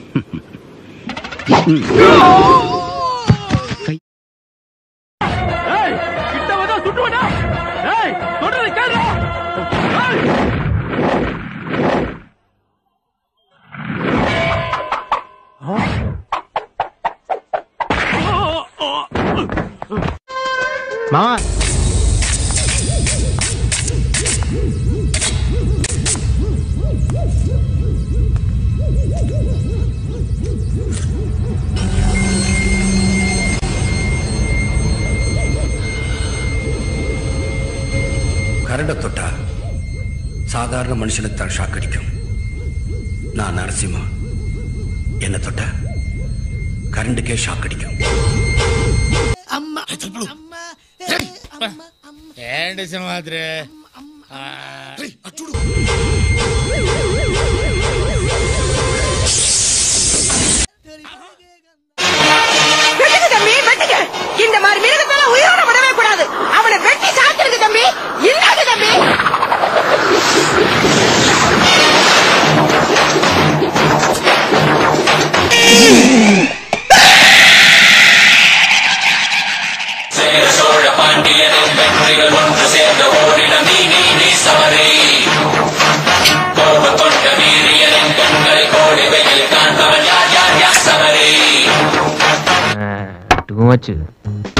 கிட்ட வந்தா சுட்டுவடா ஏய் சொல்றது கேளுடா ஏய் மாமா கரண்டை தொட்டா சாதாரண மனுஷனுக்கு தான் ஷாக் அடிக்கும் நான் நரசிம்மா என்ன தொட்டா கரண்டுக்கே ஷாக் அடிக்கும் ఏంటి సింహాద్రి வெட்டுங்க தம்பி வெட்டுங்க இந்த மாதிரி மிருகத்தெல்லாம் உயிரோட விடவே கூடாது அவனை வெட்டி சாப்பிடுங்க தம்பி இல்லாத தம்பி சோழ பாண்டியனின் வெற்றிகள் ஒன்று சேர்ந்த ஓரிடம் நீ நீ நீ சமரே கோப கொண்ட வீரியனின் கண்கள் கோடி வெயில் காண்பவன் யார் யார் யார் சமரே டூ மச்